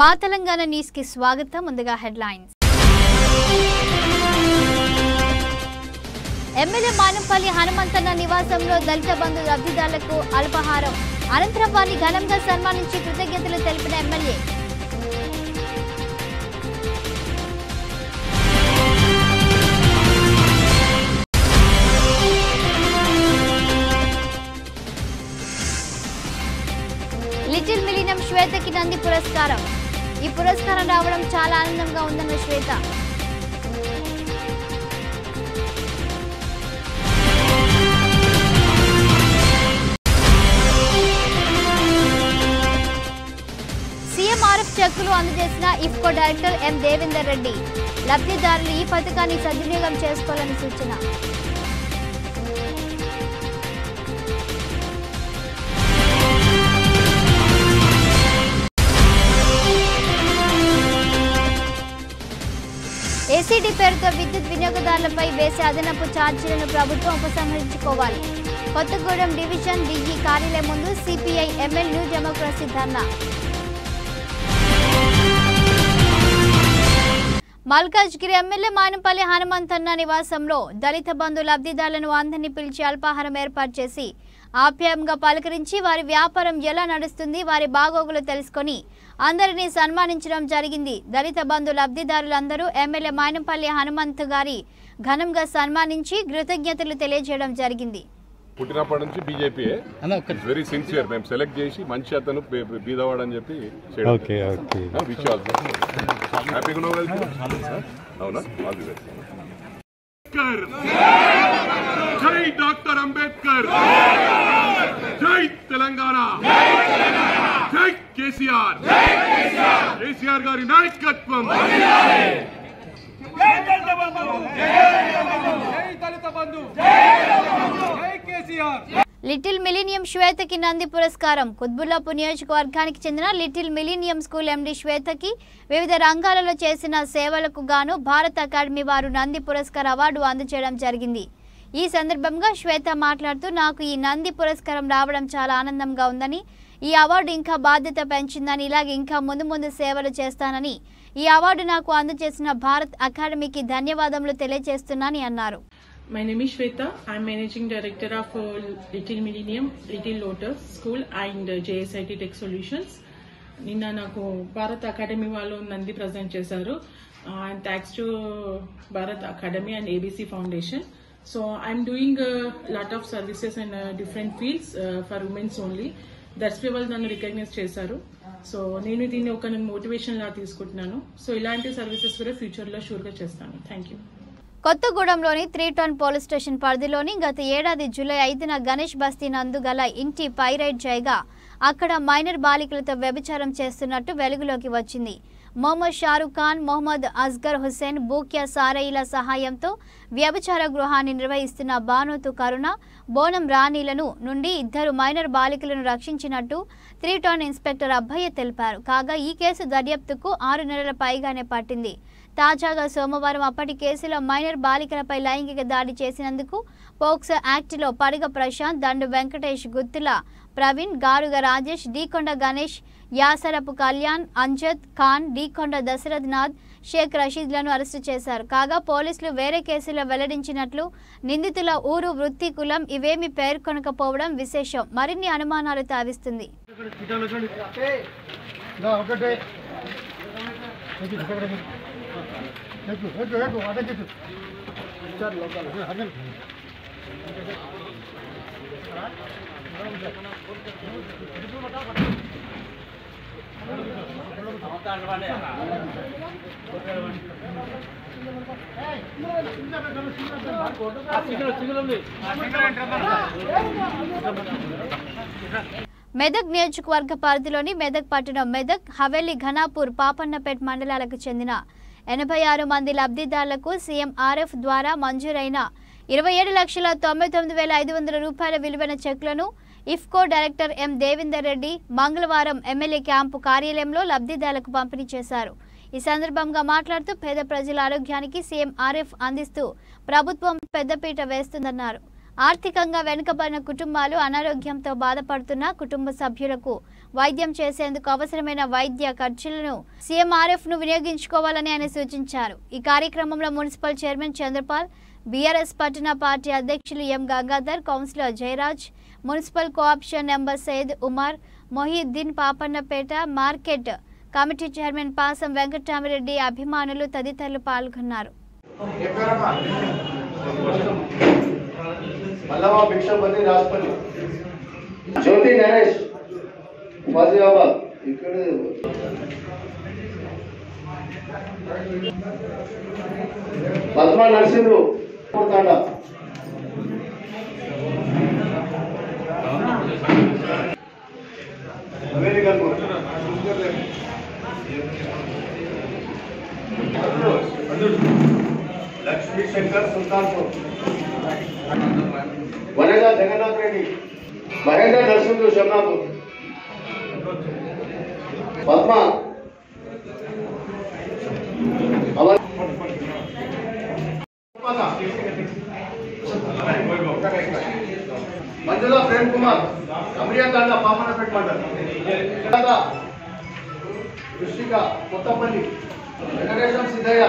మా తెలంగాణ న్యూస్ కి స్వాగతం ముందుగా హెడ్లైన్స్ ఎమ్మెల్యే మానంపల్లి హనుమంతన్న నివాసంలో దళిత బంధు లబ్ధిదారులకు అల్పాహారం అనంతరం వారిని ఘనంగా సన్మానించి కృతజ్ఞతలు తెలిపిన ఎమ్మెల్యే లిటిల్ మిలినం శ్వేతకి నంది పురస్కారం ఈ పురస్కారం రావడం చాలా ఆనందంగా ఉందన్న శ్వేత సీఎంఆర్ఎఫ్ చెక్కులు అందజేసిన IFFCO director M Devender Reddy లబ్ధిదారులు ఈ పథకాన్ని సద్వినియోగం చేసుకోవాలని సూచన ఏసీడీ పేరుతో విద్యుత్ వినియోగదారులపై వేసే అదనపు ఛార్జీలను ప్రభుత్వం ఉపసంహరించుకోవాలి కొత్తగూడెం డివిజన్ డిఈ కార్యాలయం ముందు CPI ML new democracy dharna Malkajgiri MLA Manapalli Hanumanthanna నివాసంలో దళిత బంధు లబ్ధిదారులను అందరినీ పిలిచి అల్పాహారం ఏర్పాటు చేసి ఆప్యాయంగా పలకరించి వారి వ్యాపారం ఎలా నడుస్తుంది వారి బాగోగులు తెలుసుకొని అందరినీ సన్మానించడం జరిగింది దళిత బంధు లబ్ధిదారులందరూ ఎమ్మెల్యే మాయనపల్లి హనుమంత్ గారి ఘనంగా సన్మానించి కృతజ్ఞతలు తెలియజేయడం జరిగింది పుట్టినప్పటి నుంచి బీజేపీయే అన్న ఒక్క వెరీ సిన్సియర్ మేము సెలెక్ట్ చేసి మంచి అతను బీ- బీ- బీదవాడు అని చెప్పి చేయడం ఓకే ఓకే విష్ ఆల్ హ్యాపీగా ఉన్నావు కదా? అవునా all the best Jai doctor Ambedkar Jai Telangana జై కేసీఆర్ కేసీఆర్ గారి నాయకత్వం జై దళిత బంధు జై Dalitha Bandhu Jai KCR little millennium శ్వేతకి నంది పురస్కారం కుత్బుల్లాపూర్ నియోజకవర్గానికి చెందిన లిటిల్ మిలీనియం స్కూల్ ఎండి శ్వేతకి వివిధ రంగాలలో చేసిన సేవలకు గాను భారత అకాడమీ వారు నంది పురస్కార్ అవార్డు అందజేయడం జరిగింది ఈ సందర్భంగా శ్వేత మాట్లాడుతూ నాకు ఈ నంది పురస్కారం రావడం చాలా ఆనందంగా ఉందని ఈ అవార్డు ఇంకా బాధ్యత పెంచిందని ఇలాగే ఇంకా ముందు ముందు సేవలు చేస్తానని ఈ అవార్డు నాకు అందజేసిన భారత్ అకాడమీకి ధన్యవాదములు తెలియజేస్తున్నానని అన్నారు My name is Shweta. I'm Managing Director of uh, Little Millennium, Little Lotus School and uh, JSIT Tech Solutions. నిన్న నాకు భారత్ అకాడమీ వాళ్ళు నంది ప్రజెంట్ చేశారు and thanks to Bharat academy and ABC foundation so I'm doing lot of services and different fields for womens only that's వాళ్ళు నన్ను recognise చేశారు so నేను దీన్ని ఒక మోటివేషన్ లా తీసుకుంటున్నాను సో ఇలాంటి సర్వీసెస్ కూడా ఫ్యూచర్లో షూర్గా చేస్తాను థ్యాంక్ యూ కొత్తగూడెంలోని త్రీ టౌన్ పోలీస్ స్టేషన్ పరిధిలోని గత ఏడాది జూలై ఐదున గణేష్ బస్తీ నందు గల ఇంటి పైరైడ్ చేయగా అక్కడ మైనర్ బాలికలతో వ్యభిచారం చేస్తున్నట్టు వెలుగులోకి వచ్చింది మొహమ్మద్ షారుఖ్ ఖాన్ మొహమ్మద్ అస్గర్ హుస్సేన్ బూక్యా సారయిల సహాయంతో వ్యభిచార గృహాన్ని నిర్వహిస్తున్న బానోతు కరుణ బోనం రాణిలను నుండి ఇద్దరు మైనర్ బాలికలను రక్షించినట్టు త్రీ టౌన్ ఇన్స్పెక్టర్ అబ్బయ్య తెలిపారు కాగా ఈ కేసు దర్యాప్తుకు ఆరు నెలల పైగానే పట్టింది తాజాగా సోమవారం అప్పటి కేసులో మైనర్ బాలికలపై లైంగిక దాడి చేసినందుకు పోక్సో యాక్ట్లో పడిగ ప్రశాంత్ దండు వెంకటేష్ గుత్తుల ప్రవీణ్ గారుగ రాజేష్ డీకొండ గణేష్ యాసరపు కళ్యాణ్ అంజద్ ఖాన్ డీకొండ దశరథ్ నాథ్ షేక్ రషీద్లను అరెస్టు చేశారు కాగా పోలీసులు వేరే కేసులో వెల్లడించినట్లు నిందితుల ఊరు వృత్తి కులం ఇవేమీ పేర్కొనకపోవడం విశేషం మరిన్ని అనుమానాలు తావిస్తుంది మెదక్ నియోజకవర్గ పరిధిలోని మెదక్ పట్టణం మెదక్ హవేలీ ఘనాపూర్ పాపన్నపేట్ మండలాలకు చెందిన ఎనభై ఆరు మంది లబ్ధిదారులకు సీఎం ఆర్ఎఫ్ ద్వారా మంజూరైన ఇరవై ఏడు లక్షల తొంభై తొమ్మిది వేల ఐదు వందల రూపాయల విలువైన చెక్లను IFFCO director M Devender Reddy మంగళవారం ఎమ్మెల్యే క్యాంపు కార్యాలయంలో లబ్ధిదారులకు పంపిణీ చేశారు ఈ సందర్భంగా మాట్లాడుతూ పేద ప్రజల ఆరోగ్యానికి సీఎం ఆర్ఎఫ్ అందిస్తూ ప్రభుత్వం పెద్దపీట వేస్తుందన్నారు ఆర్థికంగా వెనుకబడిన కుటుంబాలు అనారోగ్యంతో బాధపడుతున్న కుటుంబ సభ్యులకు వైద్యం చేసేందుకు అవసరమైన వైద్య ఖర్చులను సీఎంఆర్ఎఫ్ ను వినియోగించుకోవాలని ఆయన సూచించారు ఈ కార్యక్రమంలో మున్సిపల్ చైర్మన్ చంద్రపాల్ బీఆర్ఎస్ పట్టణ పార్టీ అధ్యక్షులు M Gangadhar councillor Jayaraj municipal cooption number Syed Umar Mohiuddin Papannapet market committee chairman Pasam Venkatramireddy అభిమానులు తదితరులు పాల్గొన్నారు మల్లవ భిక్షపతి రాజపల్లి జ్యోతి నరేష్ ఫాజిలాబాద్ ఇక్కడ పద్మా నరసింహులు తాండ లక్ష్మీ శంకర్ సుల్తాన్పూర్ వనగా జగన్నాథ్ రెడ్డి మహేంద్ర నరసింహులు షమ్నాపూర్ పద్మ అమర్ మంజుల ప్రేమ్ కుమార్ అమరియాతాండ పాపనపేట మండల్ కృషిక కొత్తపల్లి వెంకటేశం సిద్ధయ్య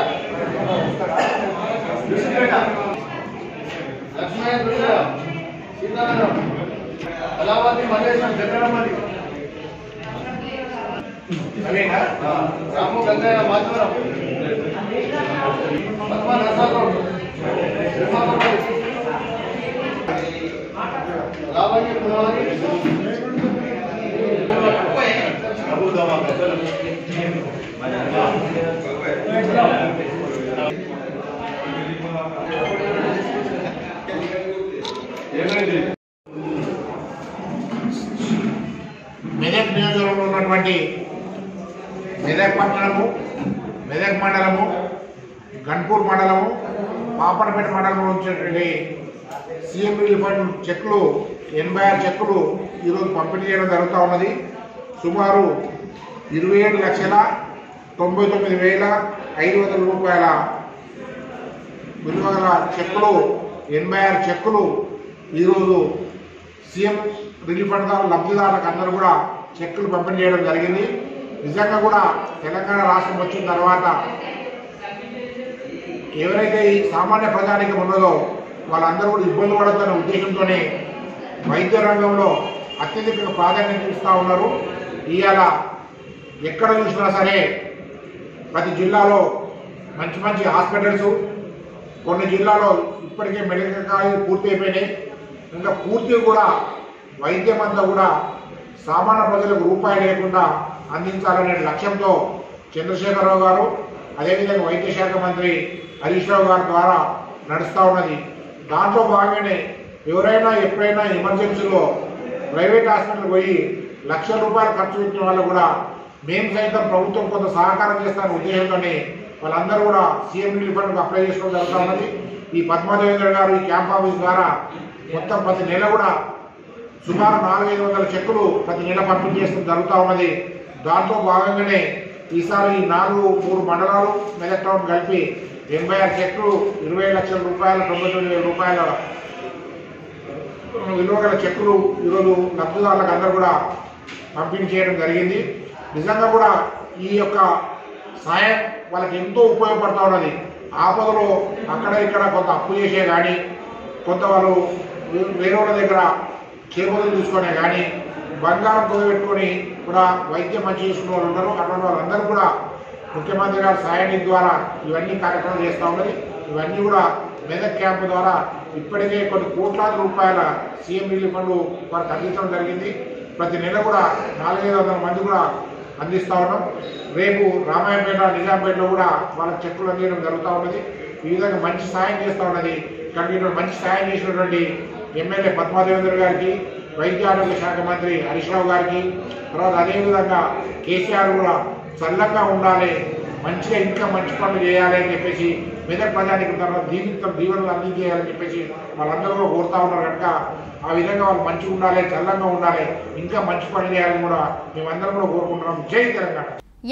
విసిపేట లక్ష్మయ్య దుర్గ సీతారాం కళావతి మల్లేశం జగరమల్లి రాము గంగయ్య మాధవరం పద్మ నరసాగౌడ్ లావణ్య కుమారి మెదక్ నియోజకవర్గంలో ఉన్నటువంటి మెదక్ పట్టణము మెదక్ మండలము గన్పూర్ మండలము పాపనపేట మండలంలో వచ్చేటువంటి సీఎం రిలీఫ్ ఫండ్ చెక్లు ఎనభై ఆరు చెక్కులు ఈరోజు పంపిణీ చేయడం జరుగుతూ ఉన్నది సుమారు ఇరవై ఏడు లక్షల తొంభై తొమ్మిది వేల ఐదు వందల రూపాయల విలువ గల చెక్కులు ఎనభై ఆరు చెక్కులు ఈరోజు సీఎం రిలీఫ్ ఫండ్ ద్వారా లబ్ధిదారులకు అందరూ కూడా చెక్కులు పంపిణీ చేయడం జరిగింది నిజంగా కూడా తెలంగాణ రాష్ట్రం వచ్చిన తర్వాత ఎవరైతే ఈ సామాన్య ప్రజానికం ఉన్నదో వాళ్ళందరూ కూడా ఇబ్బంది పడద్దన్న ఉద్దేశంతోనే వైద్య రంగంలో అత్యధిక ప్రాధాన్యత ఇస్తూ ఉన్నారు ఇవాళ ఎక్కడ చూసినా సరే ప్రతి జిల్లాలో మంచి మంచి హాస్పిటల్స్ కొన్ని జిల్లాలో ఇప్పటికే మెడికల్ కాలేజీలు పూర్తి అయిపోయినాయి ఇంకా పూర్తిగా కూడా వైద్యం అంతా కూడా సామాన్య ప్రజలకు రూపాయి లేకుండా అందించాలనే లక్ష్యంతో చంద్రశేఖరరావు గారు అదేవిధంగా వైద్య శాఖ మంత్రి హరీష్ రావు గారి ద్వారా నడుస్తూ ఉన్నది దాంట్లో భాగంగానే ఎవరైనా ఎప్పుడైనా ఎమర్జెన్సీలో ప్రైవేట్ హాస్పిటల్ పోయి లక్ష రూపాయలు ఖర్చు పెట్టిన వాళ్ళు కూడా మేము సైతం ప్రభుత్వం కొంత సహకారం చేస్తారనే ఉద్దేశంతోనే వాళ్ళందరూ కూడా సీఎం రిలీఫ్ ఫండ్కి అప్లై చేసుకోవడం జరుగుతూ ఉన్నది ఈ పద్మాదేవేంద్ర గారు ఈ క్యాంప్ ఆఫీస్ ద్వారా మొత్తం ప్రతి నెల కూడా సుమారు నాలుగైదు వందల చెక్కులు ప్రతి నెల పంపిణీ చేస్తూ జరుగుతూ ఉన్నది దాంట్లో భాగంగానే ఈసారి ఈ నాలుగు మూడు మండలాలు మెదక్ టౌన్ కలిపి ఎనభై ఆరు చెక్కులు ఇరవై లక్షల రూపాయల తొంభై తొమ్మిది వేల రూపాయల విలువ గల చెక్కులు ఈరోజు లబ్ధిదారులకు అందరూ కూడా పంపిణీ చేయడం జరిగింది నిజంగా కూడా ఈ యొక్క సాయం వాళ్ళకి ఎంతో ఉపయోగపడతా ఉన్నది ఆపదలో అక్కడ ఇక్కడ కొంత అప్పు చేసే కానీ కొంత వాళ్ళు వే- వేరే వాళ్ళ దగ్గర చేపలు తీసుకునే కానీ బంగారం కుదబెట్టుకొని కూడా వైద్యం మంచి చేసుకున్న వాళ్ళు ఉన్నారు అటువంటి వాళ్ళందరూ కూడా ముఖ్యమంత్రి గారి సాయానికి ద్వారా ఇవన్నీ కార్యక్రమాలు చేస్తూ ఉన్నది ఇవన్నీ కూడా మెదక్ క్యాంపు ద్వారా ఇప్పటికే కొన్ని కోట్లాది రూపాయల సీఎం రిలీఫ్ ఫండ్ వారికి అందించడం జరిగింది ప్రతి నెల కూడా నాలుగైదు వందల మంది కూడా అందిస్తూ ఉన్నాం రేపు రామాయపేట నిజాంపేటలో కూడా వాళ్ళకి చెక్కులు అందించడం జరుగుతూ ఉన్నది ఈ విధంగా మంచి సాయం చేస్తూ ఉన్నది కానీ ఈరోజు మంచి సాయం చేసినటువంటి ఎమ్మెల్యే పద్మాదేవేంద్ర గారికి వైద్య ఆరోగ్య శాఖ మంత్రి హరీష్ రావు గారికి తర్వాత అదేవిధంగా కేసీఆర్ కూడా చల్లగా ఉండాలి మంచిగా ఇంకా మంచి పనులు చేయాలి అని చెప్పేసి మెదక్ ప్రజానికి తర్వాత దీవితం దీవెనలు అందించేయాలని చెప్పేసి వాళ్ళందరూ కూడా కోరుతా ఉన్నారు కనుక ఆ విధంగా వాళ్ళు మంచిగా ఉండాలి చల్లంగా ఉండాలి ఇంకా మంచి పనులు చేయాలని కూడా మేమందరం కూడా కోరుకుంటున్నాం జై తెలంగాణ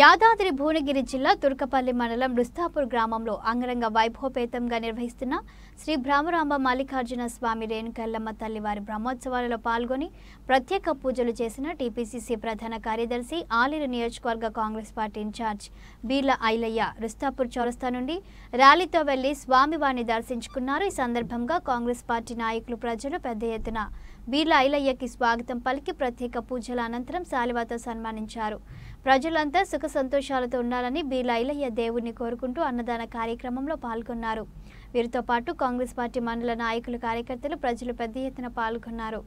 యాదాద్రి భువనగిరి జిల్లా తుర్కపల్లి మండలం రుస్తాపూర్ గ్రామంలో అంగరంగ వైభవపేతంగా నిర్వహిస్తున్న శ్రీ భ్రమరాంబ మల్లికార్జున స్వామి రేణుకెల్లమ్మ తల్లి వారి బ్రహ్మోత్సవాలలో పాల్గొని ప్రత్యేక పూజలు చేసిన టీపీసీసీ ప్రధాన కార్యదర్శి ఆలేరు నియోజకవర్గ Congress party incharge Beerla Ilaiah Rustapur చౌరస్తా నుండి ర్యాలీతో వెళ్లి స్వామివారిని దర్శించుకున్నారు ఈ సందర్భంగా కాంగ్రెస్ పార్టీ నాయకులు ప్రజలు పెద్ద ఎత్తున బీర్ల ఐలయ్యకి స్వాగతం పలికి ప్రత్యేక పూజల అనంతరం శాలువాతో సన్మానించారు ప్రజలంతా సుఖ సంతోషాలతో ఉండాలని బీర్ల ఐలయ్య దేవుణ్ణి కోరుకుంటూ అన్నదాన కార్యక్రమంలో పాల్గొన్నారు వీరితో పాటు కాంగ్రెస్ పార్టీ మండల నాయకులు కార్యకర్తలు ప్రజలు పెద్ద ఎత్తున పాల్గొన్నారు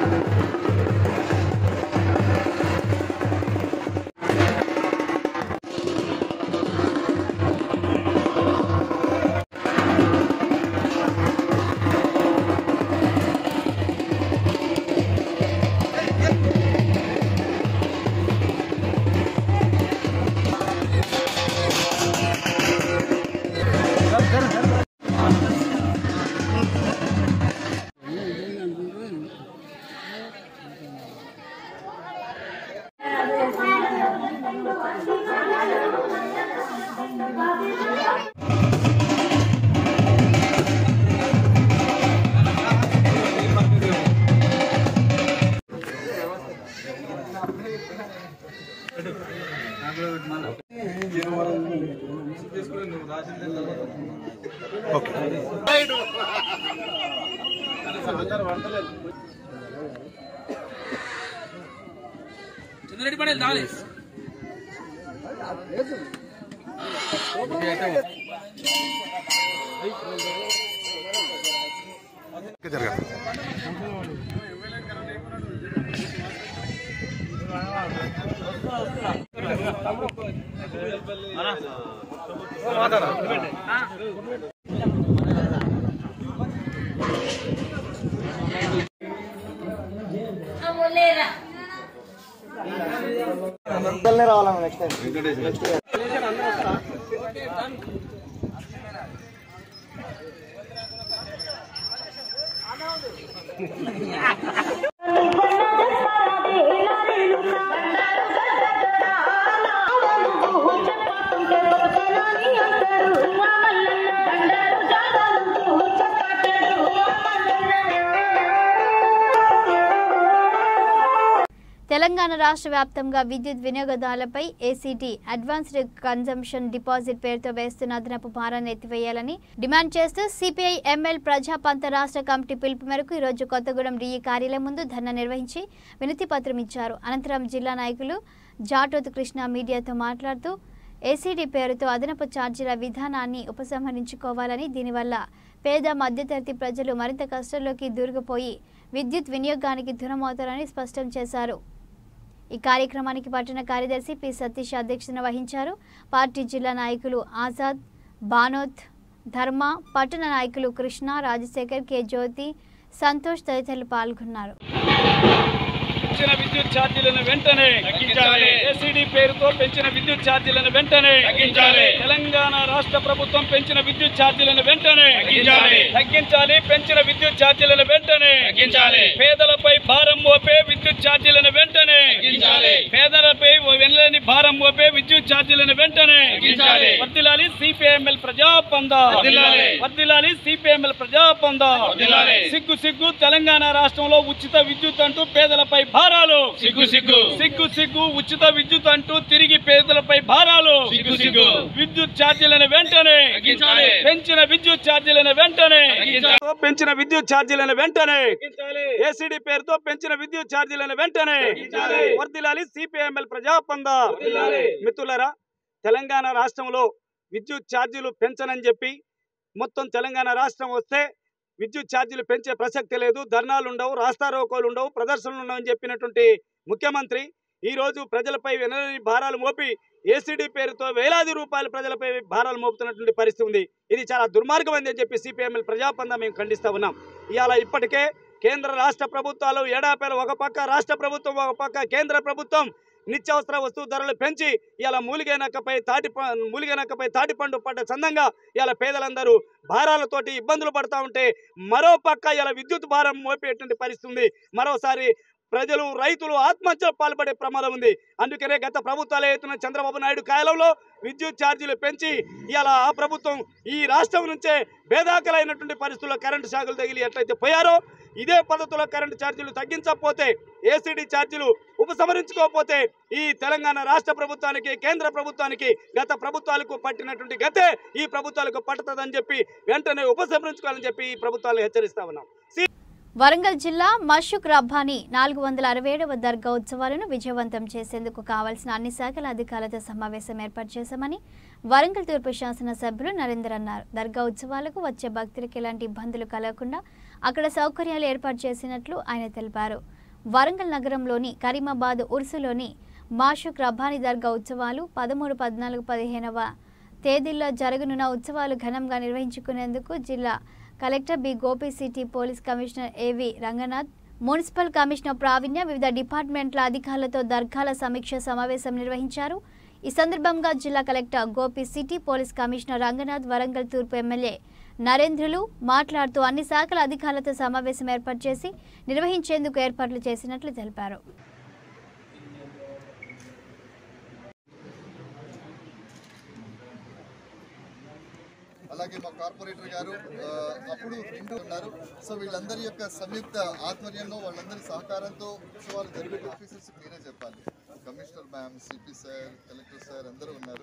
తెలంగాణ రాష్ట్ర వ్యాప్తంగా విద్యుత్ వినియోగదారులపై ఏసీటీ అడ్వాన్స్డ్ కన్జంప్షన్ డిపాజిట్ పేరుతో వేస్తున్న అదనపు భారాన్ని ఎత్తివేయాలని డిమాండ్ చేస్తూ సిపిఐ ఎంఎల్ ప్రజాపంత రాష్ట్ర కమిటీ పిలుపు మేరకు ఈరోజు కొత్తగూడెం డిఈ కార్యాలయం ముందు ధర్నా నిర్వహించి వినతి పత్రం ఇచ్చారు అనంతరం జిల్లా నాయకులు జాటోత్ కృష్ణ మీడియాతో మాట్లాడుతూ ఏసీడీ పేరుతో అదనపు ఛార్జీల విధానాన్ని ఉపసంహరించుకోవాలని దీనివల్ల పేద మధ్యతరగతి ప్రజలు మరింత కష్టంలోకి దూరుకుపోయి విద్యుత్ వినియోగానికి దూరమవుతారని స్పష్టం చేశారు ఈ కార్యక్రమానికి పట్టణ కార్యదర్శి పి సతీష్ అధ్యక్షతన వహించారు పార్టీ జిల్లా నాయకులు ఆజాద్ బానోత్ ధర్మ పట్టణ నాయకులు కృష్ణ రాజశేఖర్ కె జ్యోతి సంతోష్ తదితరులు పాల్గొన్నారు పెంచిన విద్యుత్ ఛార్జీలను వెంటనే తగ్గించాలి ఏసీడీ పేరుతో పెంచిన విద్యుత్ ఛార్జీలను వెంటనే తగ్గించాలి తెలంగాణ రాష్ట్ర ప్రభుత్వం పెంచిన విద్యుత్ ఛార్జీలను వెంటనే తగ్గించాలి తగ్గించాలి పెంచిన విద్యుత్ ఛార్జీలను వెంటనే తగ్గించాలి పేదలపై భారం మోపే విద్యుత్ ఛార్జీలను వెంటనే తగ్గించాలి పేదలపై వెనలేని భారం మోపే విద్యుత్ ఛార్జీలను వెంటనే తగ్గించాలి వర్దిలాలి సిపిఎంఎల్ ప్రజాపంద వర్దిలాలి సిపిఎంఎల్ ప్రజాపంద సిగ్గు సిగ్గు తెలంగాణ రాష్ట్రంలో ఉచిత విద్యుత్ అంటూ పేదలపై భారాలు సిగ్గు సిగ్గు సిగ్గు సిగ్గు ఉచిత విద్యుత్ అంటూ తిరిగి పేదలపై భారాలు సిగ్గు సిగ్గు విద్యుత్ ఛార్జీలను వెంటనే పెంచిన విద్యుత్ ఛార్జీలను వెంటనే పెంచిన విద్యుత్ ఛార్జీలను వెంటనే ఏసీడీ పేరుతో పెంచిన విద్యుత్ ఛార్జీలను వెంటనే వర్దిలాలి సిపిఎంఎల్ ప్రజాపంద మిత్రులరా తెలంగాణ రాష్ట్రంలో విద్యుత్ ఛార్జీలు పెంచనని చెప్పి మొత్తం తెలంగాణ రాష్ట్రం వస్తే విద్యుత్ ఛార్జీలు పెంచే ప్రసక్తి లేదు ధర్నాలు ఉండవు రాస్తారోకోలు ఉండవు ప్రదర్శనలు ఉండవు అని చెప్పినటువంటి ముఖ్యమంత్రి ఈ రోజు ప్రజలపై వినని భారాలు మోపి ఏసీడీ పేరుతో వేలాది రూపాయలు ప్రజలపై భారాలు మోపుతున్నటువంటి పరిస్థితి ఉంది ఇది చాలా దుర్మార్గం అని చెప్పి సిపిఎంఎల్ ప్రజాపంద మేము ఖండిస్తా ఉన్నాం ఇవాళ ఇప్పటికే కేంద్ర రాష్ట్ర ప్రభుత్వాలు ఏడాపేల ఒక పక్క రాష్ట్ర ప్రభుత్వం ఒక పక్క కేంద్ర ప్రభుత్వం నిత్యావసర వస్తువు ధరలు పెంచి ఇలా మూలిగైనక్కపై తాటి ప- మూలిగైనక్కపై తాటి పండు పడ్డ చందంగా ఇలా పేదలందరూ భారాలతోటి ఇబ్బందులు పడతా ఉంటే మరో పక్క ఇలా విద్యుత్ భారం మోపేటువంటి పరిస్థితి ఉంది మరోసారి ప్రజలు రైతులు ఆత్మహత్యలు పాల్పడే ప్రమాదం ఉంది అందుకనే గత ప్రభుత్వాలు ఎత్తున చంద్రబాబు నాయుడు కాలంలో విద్యుత్ ఛార్జీలు పెంచి ఇలా ఆ ప్రభుత్వం ఈ రాష్ట్రం నుంచే భేదాకలైనటువంటి పరిస్థితుల్లో కరెంటు షాకులు తగిలి ఎట్లయితే పోయారో ఇదే పద్ధతిలో కరెంటు ఛార్జీలు తగ్గించకపోతే ఏసీడీ ఛార్జీలు ఉపసంహరించుకోకపోతే ఈ తెలంగాణ రాష్ట్ర ప్రభుత్వానికి కేంద్ర ప్రభుత్వానికి గత ప్రభుత్వాలకు పట్టినటువంటి గతే ఈ ప్రభుత్వాలకు పట్టుతుందని చెప్పి వెంటనే ఉపసంహరించుకోవాలని చెప్పి ఈ ప్రభుత్వాలు హెచ్చరిస్తా ఉన్నాం సి- వరంగల్ జిల్లా మషుక్ రబ్బాని నాలుగు వందల అరవై ఏడవ దర్గా ఉత్సవాలను విజయవంతం చేసేందుకు కావాల్సిన అన్ని శాఖల అధికారులతో సమావేశం ఏర్పాటు చేశామని వరంగల్ తూర్పు శాసనసభ్యులు నరేందర్ అన్నారు దర్గా ఉత్సవాలకు వచ్చే భక్తులకు ఎలాంటి ఇబ్బందులు కలగకుండా అక్కడ సౌకర్యాలు ఏర్పాటు చేసినట్లు ఆయన తెలిపారు వరంగల్ నగరంలోని కరీమాబాద్ ఉర్సులోని మాషుక్ రబ్బాని దర్గా ఉత్సవాలు పదమూడు పద్నాలుగు పదిహేనవ తేదీల్లో జరగనున్న ఉత్సవాలు ఘనంగా నిర్వహించుకునేందుకు జిల్లా collector B Gopi city police commissioner AV Ranganath municipal commissioner ప్రావీణ్య వివిధ డిపార్ట్మెంట్ల అధికారులతో దర్గాల సమీక్ష సమావేశం నిర్వహించారు ఈ సందర్భంగా జిల్లా collector Gopi city police commissioner Ranganath Warangal తూర్పు ఎమ్మెల్యే నరేంద్రులు మాట్లాడుతూ అన్ని శాఖల అధికారులతో సమావేశం ఏర్పాటు చేసి నిర్వహించేందుకు ఏర్పాట్లు చేసినట్లు తెలిపారు అలాగే మా కార్పొరేటర్ గారు ఆ, అప్పుడు రెండు ఉన్నారు సో వీళ్ళందరి యొక్క సంయుక్త ఆధ్వర్యంలో వాళ్ళందరి సహకారంతో ఉత్సవాలు జరిగే ఆఫీసర్స్ మీరే చెప్పాలి commissioner ma'am CP sir collector sir అందరూ ఉన్నారు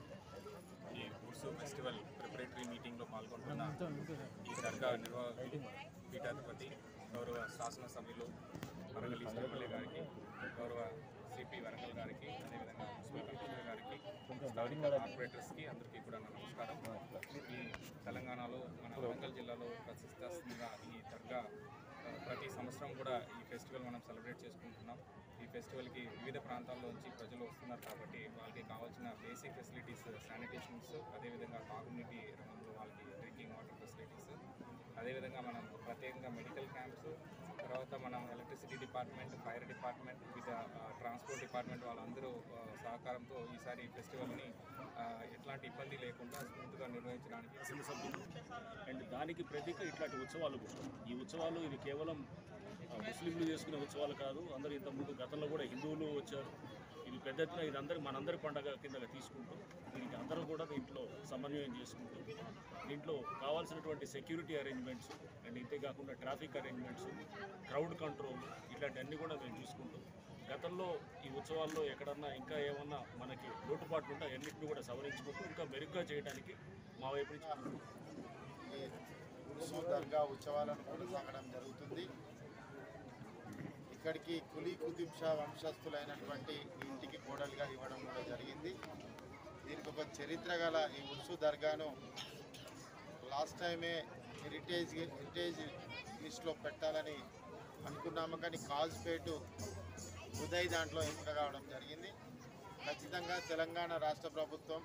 ఈ ఉర్సు ఫెస్టివల్ ప్రిపరేటరీ మీటింగ్లో పాల్గొంటున్న ఈ దర్గా నిర్వాహకులు పీఠాధిపతి గౌరవ శాసనసభ్యులు వరంగల్ ఈస్ట్ ఎమ్మెల్యే గారికి గౌరవ సిపి వరంగల్ గారికి అదేవిధంగా మున్సిపల్ కమిషనర్ గారికి స్థానిక కార్పొరేటర్స్కి అందరికీ కూడా నా నమస్కారం ఈ తెలంగాణలో మన వరంగల్ జిల్లాలో ప్రతిష్టాత్మకంగా ఈ దర్గా ఆ, ప్రతి సంవత్సరం కూడా ఈ ఫెస్టివల్ మనం సెలబ్రేట్ చేసుకుంటున్నాం ఈ ఫెస్టివల్కి వివిధ ప్రాంతాల్లో నుంచి ప్రజలు వస్తున్నారు కాబట్టి వాళ్ళకి కావాల్సిన బేసిక్ ఫెసిలిటీస్ శానిటేషన్స్ అదేవిధంగా తాగునీటి రంగంలో వాళ్ళకి డ్రింకింగ్ వాటర్ ఫెసిలిటీస్ అదేవిధంగా మనం ప్రత్యేకంగా మెడికల్ క్యాంప్స్ తర్వాత మనం ఎలక్ట్రిసిటీ డిపార్ట్మెంట్ ఫైర్ డిపార్ట్మెంట్ వివిధ ట్రాన్స్పోర్ట్ డిపార్ట్మెంట్ వాళ్ళందరూ ఆ, సహకారంతో ఈసారి ఈ ఫెస్టివల్ని ఆ, ఎట్లాంటి ఇబ్బంది లేకుండా స్మూత్గా నిర్వహించడానికి సభ్యులు అండ్ దానికి ప్రతీక ఇట్లాంటి ఉత్సవాలు కూడా ఈ ఉత్సవాలు ఇది కేవలం ఆ, ముస్లింలు చేసుకునే ఉత్సవాలు కాదు అందరూ ఇంతకుముందు గతంలో కూడా హిందువులు వచ్చారు ఇది పెద్ద ఎత్తున ఇది అందరి మనందరి పండగ కిందగా తీసుకుంటూ దీనికి అందరూ కూడా దీంట్లో సమన్వయం చేసుకుంటూ దీంట్లో కావాల్సినటువంటి సెక్యూరిటీ అరేంజ్మెంట్స్ అండ్ ఇంతే కాకుండా ట్రాఫిక్ అరేంజ్మెంట్స్ క్రౌడ్ కంట్రోల్ ఇట్లాంటివన్నీ కూడా మేము చూసుకుంటూ గతంలో ఈ ఉత్సవాల్లో ఎక్కడన్నా ఇంకా ఏమన్నా మనకి లోటుపాట్లు ఉంటే అన్నింటినీ కూడా సవరించుకుంటూ ఇంకా మెరుగ్గా చేయడానికి మా వైపు నుంచి ఈ ఉర్సు దర్గా ఉత్సవాలను కొనసాగడం జరుగుతుంది ఇక్కడికి కులీ కుతుబ్ షా వంశస్థులైనటువంటి ఈ ఇంటికి కోడలుగా ఇవ్వడం కూడా జరిగింది దీనికి ఒక చరిత్ర గల ఈ ఉర్సు దర్గాను లాస్ట్ టైమే హెరిటేజ్ హెరిటేజ్ లిస్ట్లో పెట్టాలని అనుకున్నాము కానీ కాజ్పేటు ఉదయ్ దాంట్లో ఎంపిక కావడం జరిగింది ఖచ్చితంగా తెలంగాణ రాష్ట్ర ప్రభుత్వం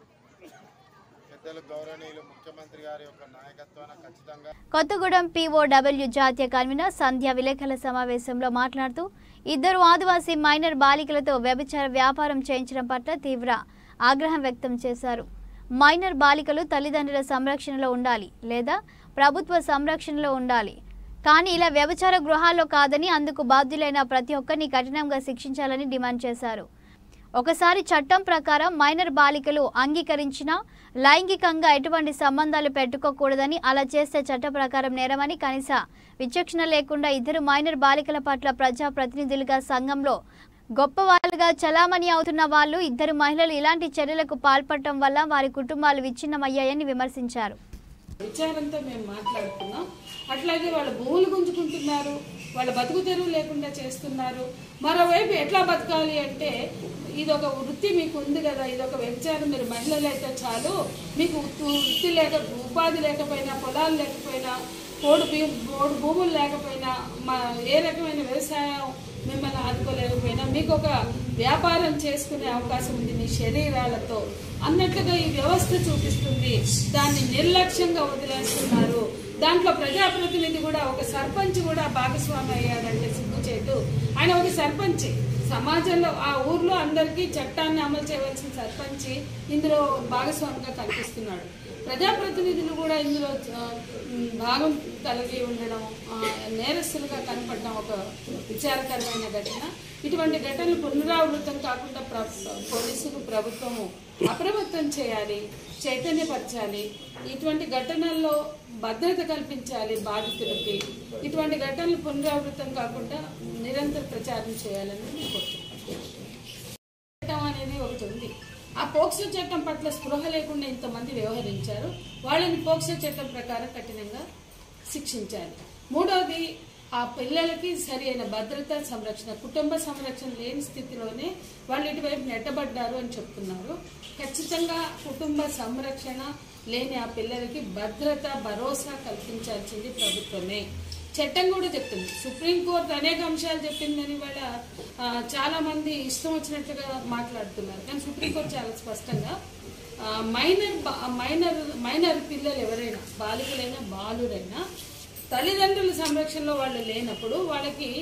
పెద్దలు గౌరవనీయులు ముఖ్యమంత్రి గారి యొక్క నాయకత్వాన ఖచ్చితంగా కొత్తగూడెం పీఓడబ్ల్యూ జాతీయ కన్వీనర్ సంధ్య విలేకరుల సమావేశంలో మాట్లాడుతూ ఇద్దరు ఆదివాసీ మైనర్ బాలికలతో వ్యభిచార వ్యాపారం చేయించడం పట్ల తీవ్ర ఆగ్రహం వ్యక్తం చేశారు మైనర్ బాలికలు తల్లిదండ్రుల సంరక్షణలో ఉండాలి లేదా ప్రభుత్వ సంరక్షణలో ఉండాలి కానీ ఇలా వ్యభిచార గృహాల్లో కాదని అందుకు బాధ్యులైన ప్రతి ఒక్కరిని కఠినంగా శిక్షించాలని డిమాండ్ చేశారు ఒకసారి చట్టం ప్రకారం మైనర్ బాలికలు అంగీకరించినా లైంగికంగా ఎటువంటి సంబంధాలు పెట్టుకోకూడదని అలా చేస్తే చట్ట ప్రకారం నేరమని కనీస విచక్షణ లేకుండా ఇద్దరు మైనర్ బాలికల పట్ల ప్రజా ప్రతినిధులుగా సంఘంలో గొప్ప వాళ్ళుగా చలామణి అవుతున్న వాళ్ళు ఇద్దరు మహిళలు ఇలాంటి చర్యలకు పాల్పడటం వల్ల వారి కుటుంబాలు విచ్ఛిన్నమయ్యాయని విమర్శించారు విచారంతో మేము మాట్లాడుతున్నాం అట్లాగే వాళ్ళ భూములు గుంజుకుంటున్నారు వాళ్ళ బతుకు తెరువు లేకుండా చేస్తున్నారు మరోవైపు ఎట్లా బతకాలి అంటే ఇది ఒక వృత్తి మీకు ఉంది కదా ఇది ఒక వ్యభిచారం మీరు మహిళలు అయితే చాలు మీకు వృత్తి వృత్తి లేక ఉపాధి లేకపోయినా పొలాలు లేకపోయినా పోడు భూ- పోడు భూములు లేకపోయినా మా ఏ రకమైన వ్యవసాయం మిమ్మల్ని ఆదుకోలేకపోయినా మీకు ఒక వ్యాపారం చేసుకునే అవకాశం ఉంది మీ శరీరాలతో అన్నట్లుగా ఈ వ్యవస్థ చూపిస్తుంది దాన్ని నిర్లక్ష్యంగా వదిలేస్తున్నారు దాంట్లో ప్రజాప్రతినిధి కూడా ఒక సర్పంచ్ కూడా భాగస్వామి అయ్యాడంటే సిగ్గుచేటు ఆయన ఒక సర్పంచ్ సమాజంలో ఆ ఊర్లో అందరికీ చట్టాన్ని అమలు చేయవలసిన సర్పంచ్ ఇందులో భాగస్వామిగా కనిపిస్తున్నాడు ప్రజాప్రతినిధులు కూడా ఇందులో ఆ, ఉమ్, భాగం కలిగి ఉండడం ఆ, నేరస్తులుగా కనపడడం ఒక విచారకరమైన ఘటన ఇటువంటి ఘటనలు పునరావృతం కాకుండా ప్ర పోలీసులు ప్రభుత్వము అప్రమత్తం చేయాలి చైతన్యపరచాలి ఇటువంటి ఘటనల్లో భద్రత కల్పించాలి బాధితులకి ఇటువంటి ఘటనలు పునరావృతం కాకుండా నిరంతర ప్రచారం చేయాలని నేను కోరుతున్నాను చట్టం అనేది ఒకటి ఉంది ఆ పోక్సో చట్టం పట్ల స్పృహ లేకుండా ఇంతమంది వ్యవహరించారు వాళ్ళని పోక్సో చట్టం ప్రకారం కఠినంగా శిక్షించాలి మూడవది ఆ పిల్లలకి సరి అయిన భద్రత సంరక్షణ కుటుంబ సంరక్షణ లేని స్థితిలోనే వాళ్ళు ఇటువైపు నెట్టబడ్డారు అని చెప్తున్నారు ఖచ్చితంగా కుటుంబ సంరక్షణ లేని ఆ పిల్లలకి భద్రత భరోసా కల్పించాల్సింది ప్రభుత్వమే చట్టం కూడా చెప్తుంది సుప్రీంకోర్టు అనేక అంశాలు చెప్పిందని వాళ్ళ ఆ, చాలా మంది ఇష్టం వచ్చినట్లుగా మాట్లాడుతున్నారు కానీ సుప్రీంకోర్టు చాలా స్పష్టంగా ఆ, మైనర్ బా- మైనర్ మైనర్ పిల్లలు ఎవరైనా బాలికలైనా బాలురైనా తల్లిదండ్రుల సంరక్షణలో వాళ్ళు లేనప్పుడు వాళ్ళకి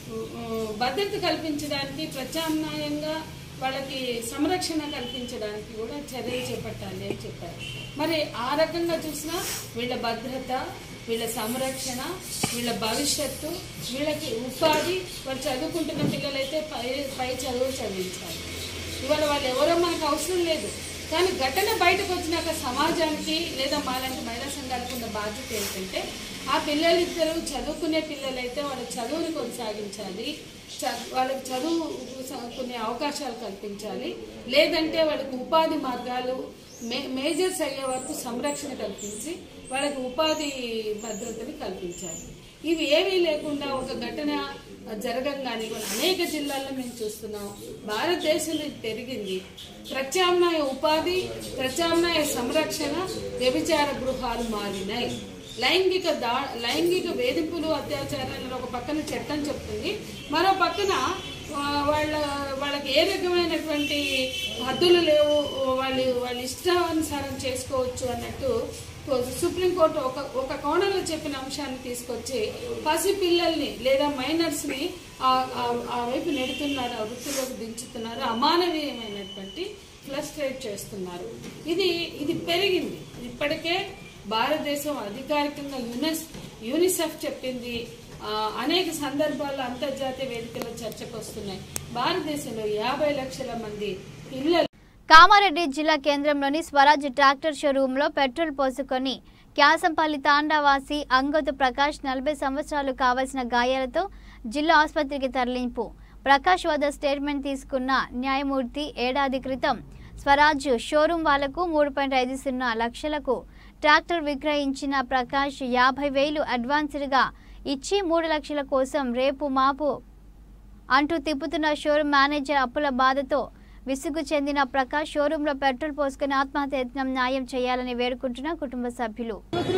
ఉ, భద్రత కల్పించడానికి ప్రత్యామ్నాయంగా వాళ్ళకి సంరక్షణ కల్పించడానికి కూడా చర్యలు చేపట్టాలి అని చెప్పారు మరి ఆ రకంగా చూసినా వీళ్ళ భద్రత వీళ్ళ సంరక్షణ వీళ్ళ భవిష్యత్తు వీళ్ళకి ఉపాధి వాళ్ళు చదువుకుంటున్న పిల్లలైతే పై పై చదువులు చదివించాలి ఇవాళ వాళ్ళు ఎవరో మనకు అవసరం లేదు కానీ ఘటన బయటకు వచ్చినాక సమాజానికి లేదా మాలాంటి మహిళా సంఘాలకు ఉన్న బాధ్యత ఏంటంటే ఆ పిల్లలిద్దరూ చదువుకునే పిల్లలైతే వాళ్ళ చదువుని కొనసాగించాలి చ- వాళ్ళకి చదువు కొన్ని అవకాశాలు కల్పించాలి లేదంటే వాళ్ళకి ఉపాధి మార్గాలు మే మేజర్స్ అయ్యే వరకు సంరక్షణ కల్పించి వాళ్ళకి ఉపాధి భద్రతని కల్పించాలి ఇవి ఏమీ లేకుండా ఒక ఘటన జరగంగానే ఇవాళ అనేక జిల్లాల్లో మేము చూస్తున్నాం భారతదేశంలో ఇది పెరిగింది ప్రత్యామ్నాయ ఉపాధి ప్రత్యామ్నాయ సంరక్షణ వ్యభిచార గృహాలు మారినాయి లైంగిక దా లైంగిక వేధింపులు అత్యాచారాలను ఒక పక్కన చట్టం చెప్తుంది మరో పక్కన ఆ, వాళ్ళ వాళ్ళకి ఏ రకమైనటువంటి హద్దులు లేవు వాళ్ళు వాళ్ళ ఇష్టానుసారం చేసుకోవచ్చు అన్నట్టు సుప్రీంకోర్టు ఒక ఒక కోణంలో చెప్పిన అంశాన్ని తీసుకొచ్చి పసి పిల్లల్ని లేదా మైనర్స్ ని ఆ- ఆ- ఆ వైపు నెడుతున్నారు ఆ వృత్తిలోకి దించుతున్నారు అమానవీయమైనటువంటి ఫ్లస్ట్రేట్ చేస్తున్నారు ఇది ఇది పెరిగింది ఇప్పటికే భారతదేశం అధికారికంగా యునెస్ యూనిసెఫ్ చెప్పింది ఆ, అనేక సందర్భాల్లో అంతర్జాతీయ వేదికల్లో చర్చకు వస్తున్నాయి భారతదేశంలో యాభై లక్షల మంది పిల్లలు కామారెడ్డి జిల్లా కేంద్రంలోని స్వరాజ్ ట్రాక్టర్ షోరూంలో పెట్రోల్ పోసుకొని క్యాసంపల్లి తాండావాసి అంగతు ప్రకాష్ నలభై సంవత్సరాలు కావలసిన గాయాలతో జిల్లా ఆసుపత్రికి తరలింపు ప్రకాష్ వద్ద స్టేట్మెంట్ తీసుకున్న న్యాయమూర్తి ఏడాది క్రితం స్వరాజ్ షోరూం వాళ్లకు మూడు పాయింట్ ఐదు సున్నా లక్షలకు ట్రాక్టర్ విక్రయించిన ప్రకాష్ యాభై వేలు అడ్వాన్స్డ్గా ఇచ్చి మూడు లక్షల కోసం రేపు మాపు అంటూ తిప్పుతున్న షోరూం మేనేజర్ అప్పుల బాధతో విసుగు చెందిన ప్రకాష్ షోరూంలో పెట్రోల్ పోసుకుని ఆత్మహత్య యత్నం న్యాయం చేయాలని వేడుకుంటున్న కుటుంబ సభ్యులు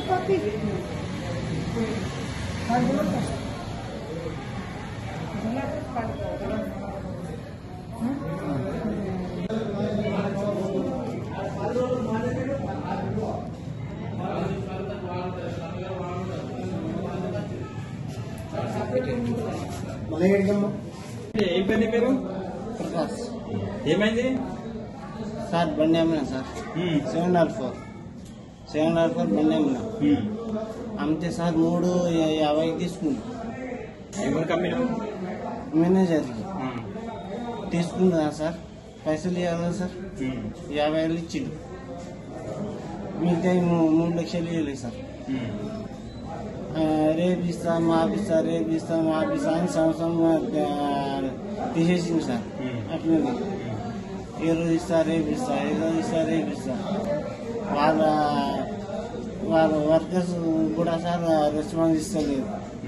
ఏం పేరు నీ పేరు ప్రకాష్ ఏమైంది సార్ బండి అమ్మినా సార్ సెవెన్ డాల్ ఫోర్ సెవెన్ డాల్ ఫోర్ బండి అమ్మినా అమ్మితే సార్ మూడు యా- యాభై తీసుకుంది ఎవరు కమ్మినావు మేనేజర్కి తీసుకుందా సార్ పైసలు ఇవ్వాలి సార్ యాభై వేలు ఇచ్చిండు మిగతా మూ- మూడు లక్షలు ఇవ్వలేదు సార్ ఆ, రేపు ఇస్తా మాపిస్తా రేపు ఇస్తా మాపిస్తా అని సంవత్సరం ఆ, తీసేసింది సార్ అట్లనే ఏ రోజు ఇస్తా రేపు ఇస్తా ఏ రోజు ఇస్తా రేపు ఇస్తా వాళ్ళ వాళ్ళ వర్కర్స్ కూడా సార్ రెస్పాన్స్ ఇస్తలేదు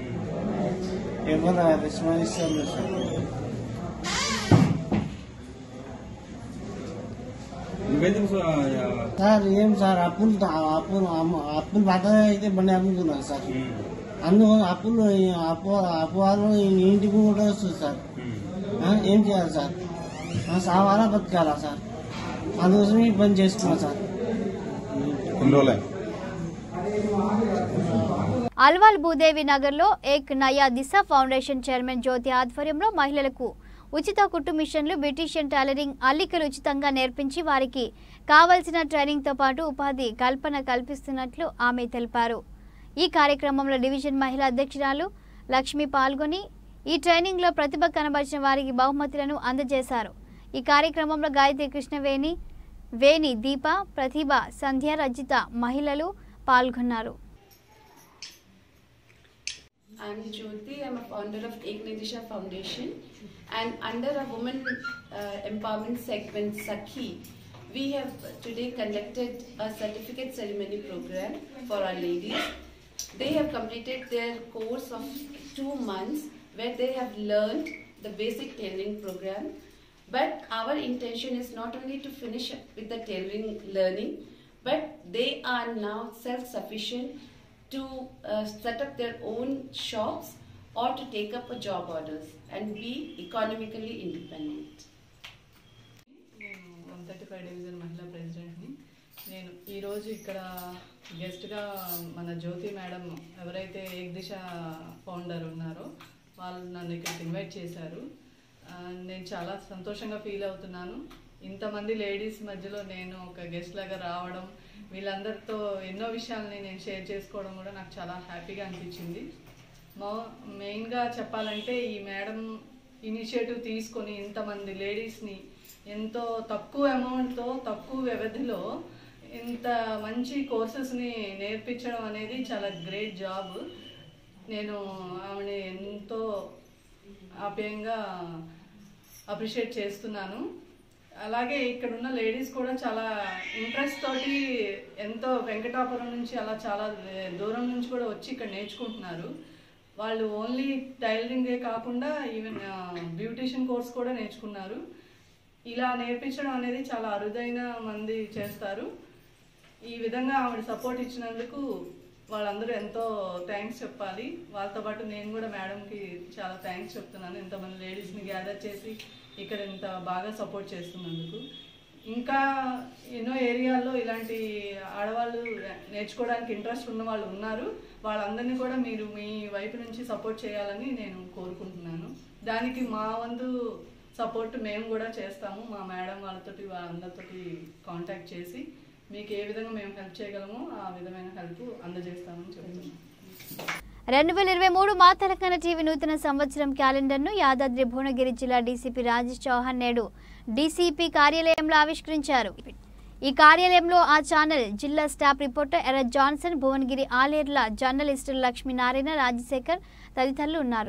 ఎవరు రెస్పాన్స్ ఇస్తలేదు సార్ నువ్వెందుకు సార్ ఏం సార్ అప్పులు అప్పులు అమ్ము- అప్పులు పడ్డ అయితే బండి అమ్ముకున్నాను సార్ అందుకు అప్పులు అప్పు అప్పు వాళ్ళు ఇంటికి కూడా వస్తుంది సార్ ఆ, ఏం చేయాలి సార్ ఆ, సావాలా బతకాలా సార్ అందుకోసం ఈ పని చేసుకున్నా సార్ ఎన్ని రోజులే అల్వాల్ భూదేవి నగర్లో ఏక్ నయా దిశ ఫౌండేషన్ చైర్మన్ జ్యోతి ఆధ్వర్యంలో మహిళలకు ఉచిత కుట్టు మిషన్లు బ్యూటీషియన్ టైలరింగ్ అల్లికలు ఉచితంగా నేర్పించి వారికి కావలసిన ట్రైనింగ్తో పాటు ఉపాధి కల్పన కల్పిస్తున్నట్లు ఆమె తెలిపారు ఈ కార్యక్రమంలో డివిజన్ మహిళా అధ్యక్షురాలు లక్ష్మి పాల్గొని ఈ ట్రైనింగ్లో ప్రతిభ కనబరిచిన వారికి బహుమతులను అందజేశారు ఈ కార్యక్రమంలో గాయత్రి కృష్ణవేణి వేణి దీప ప్రతిభ సంధ్య రజిత మహిళలు పాల్గొన్నారు I'm Jyoti. I'm a founder of Ek Nidisha Foundation. And under a women uh, empowerment segment, Sakhi, we have today conducted a certificate ceremony program for our ladies. They have completed their course of two months where they have learned the basic tailoring program. But our intention is not only to finish with the tailoring learning, but they are now self-sufficient to uh, set up their own shops or to take up a job orders and be economically independent. నేను one thirty five division మహిళా ప్రెసిడెంట్ని నేను ఈరోజు ఇక్కడ గెస్ట్గా మన జ్యోతి madam ఎవరైతే ఏక్ దిశ founder ఉన్నారో వాళ్ళు నన్ను ఇక్కడికి ఇన్వైట్ చేశారు ఆ, నేను చాలా సంతోషంగా ఫీల్ అవుతున్నాను ఇంతమంది లేడీస్ మధ్యలో నేను ఒక గెస్ట్ లాగా రావడం వీళ్ళందరితో ఎన్నో విషయాలని నేను షేర్ చేసుకోవడం కూడా నాకు చాలా హ్యాపీగా అనిపించింది మో మెయిన్గా చెప్పాలంటే ఈ మేడం ఇనిషియేటివ్ తీసుకొని ఇంతమంది లేడీస్ని ఎంతో తక్కువ అమౌంట్తో తక్కువ వ్యవధిలో ఇంత మంచి కోర్సెస్ని నేర్పించడం అనేది చాలా గ్రేట్ జాబ్ నేను ఆమెని ఎంతో ఆప్యాయంగా అప్రిషియేట్ చేస్తున్నాను అలాగే ఇక్కడ ఉన్న లేడీస్ కూడా చాలా ఇంట్రెస్ట్ తోటి ఎంతో వెంకటాపురం నుంచి అలా చాలా దూరం నుంచి కూడా వచ్చి ఇక్కడ నేర్చుకుంటున్నారు వాళ్ళు ఓన్లీ టైలరింగే కాకుండా ఈవెన్ బ్యూటిషియన్ కోర్స్ కూడా నేర్చుకున్నారు ఇలా నేర్పించడం అనేది చాలా అరుదైన మంది చేస్తారు ఈ విధంగా ఆవిడ సపోర్ట్ ఇచ్చినందుకు వాళ్ళందరూ ఎంతో థ్యాంక్స్ చెప్పాలి వాళ్ళతో పాటు నేను కూడా మేడంకి చాలా థ్యాంక్స్ చెప్తున్నాను ఇంతమంది లేడీస్ని గ్యాదర్ చేసి ఇక్కడ ఇంత బాగా సపోర్ట్ చేస్తున్నందుకు ఇంకా ఎన్నో ఏరియాల్లో ఇలాంటి ఆడవాళ్ళు నేర్చుకోవడానికి ఇంట్రెస్ట్ ఉన్న వాళ్ళు ఉన్నారు వాళ్ళందరినీ కూడా మీరు మీ వైపు నుంచి సపోర్ట్ చేయాలని నేను కోరుకుంటున్నాను దానికి మా వంతు సపోర్ట్ మేము కూడా చేస్తాము మా మేడం వాళ్ళతోటి వాళ్ళందరితోటి కాంటాక్ట్ చేసి మీకు ఏ విధంగా మేము హెల్ప్ చేయగలమో ఆ విధమైన హెల్ప్ అందజేస్తామని చెప్తున్నాను రెండు వేల ఇరవై మూడు మా తెలంగాణ టీవీ నూతన సంవత్సరం క్యాలెండర్ను యాదాద్రి భువనగిరి జిల్లా డీసీపీ రాజేష్ చౌహాన్ నేడు డీసీపీ కార్యాలయంలో ఆవిష్కరించారు ఈ కార్యాలయంలో ఆ ఛానల్ జిల్లా staff reporter Erra Johnson Bhuvanagiri ఆలేర్ల జర్నలిస్టులు లక్ష్మీనారాయణ రాజశేఖర్ తదితరులు ఉన్నారు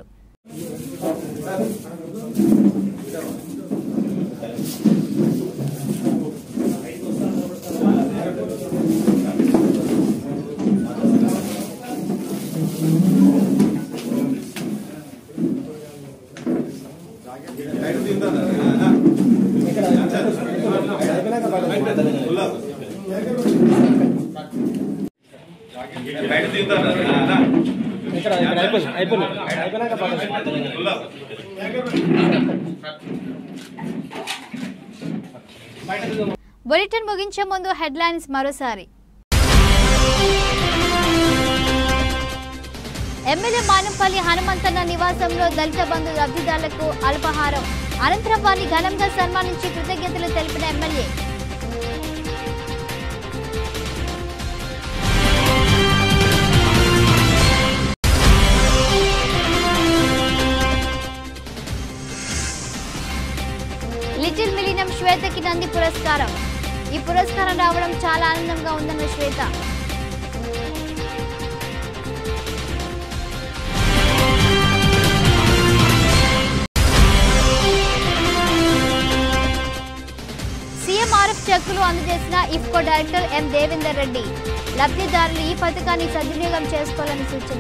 ఇక్కడ ఇక్కడ అయిపోయింది అయిపోయింది అయిపోయినాక బులెటిన్ ముగించే ముందు హెడ్లైన్స్ మరోసారి ఎమ్మెల్యే మానంపల్లి హనుమంతన్న నివాసంలో దళిత బంధు లబ్ధిదారులకు అల్పాహారం అనంతరం వారిని ఘనంగా సన్మానించి కృతజ్ఞతలు తెలిపిన ఎమ్మెల్యే లిటిల్ మిలినం శ్వేతకి నంది పురస్కారం ఈ పురస్కారం రావడం చాలా ఆనందంగా ఉందన్న శ్వేత సీఎంఆర్ఎఫ్ చెక్కులు అందజేసిన IFFCO director M Devender Reddy లబ్ధిదారులు ఈ పథకాన్ని సద్వినియోగం చేసుకోవాలని సూచన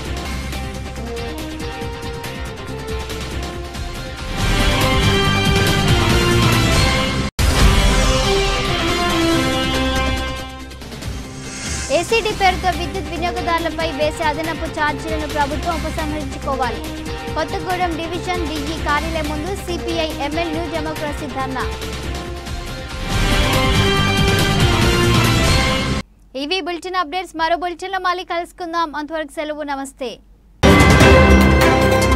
ఏసీడీ పేరుతో విద్యుత్ వినియోగదారులపై వేసే అదనపు ఛార్జీలను ప్రభుత్వం ఉపసంహరించుకోవాలి కొత్తగూడెం డివిజన్ డిఈ కార్యాలయం ముందు CPI ML new democracy dharna ఇవి బులెటిన్ అప్డేట్స్ మరో బులెటిన్లో మళ్ళీ కలుసుకుందాం అంతవరకు సెలవు నమస్తే